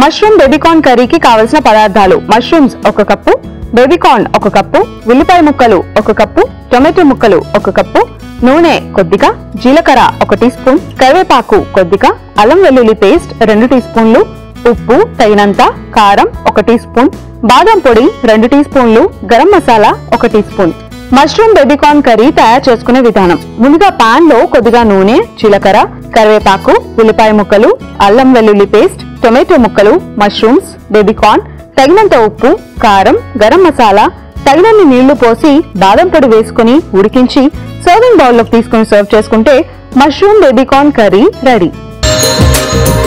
mushroom baby corn కర్రీకి కావలసిన పదార్థాలు మష్రూమ్స్ ఒక కప్పు బేబీకార్న్ ఒక కప్పు ఉల్లిపాయ ముక్కలు ఒక కప్పు టొమాటో ముక్కలు ఒక కప్పు నూనె కొద్దిగా జీలకర్ర ఒక టీ స్పూన్ కరివేపాకు కొద్దిగా అల్లం వెల్లుల్లి పేస్ట్ రెండు టీ స్పూన్లు ఉప్పు తగినంత కారం ఒక టీ స్పూన్ బాదం పొడి రెండు టీ స్పూన్లు గరం మసాలా ఒక teaspoon mushroom baby corn curry తయారు చేసుకునే విధానం ముందుగా పాన్ లో కొద్దిగా నూనె జీలకర్ర కరివేపాకు ఉల్లిపాయ ముక్కలు అల్లం వెల్లుల్లి పేస్ట్ టొమాటో ముక్కలు మష్రూమ్స్ బేబీకార్న్ తగినంత ఉప్పు కారం గరం మసాలా తగినన్ని నీళ్లు పోసి బాదం పొడి వేసుకుని ఉడికించి సర్వింగ్ బౌల్ లోకి తీసుకుని సర్వ్ చేసుకుంటే మష్రూమ్ బేబీకార్న్ కర్రీ రెడీ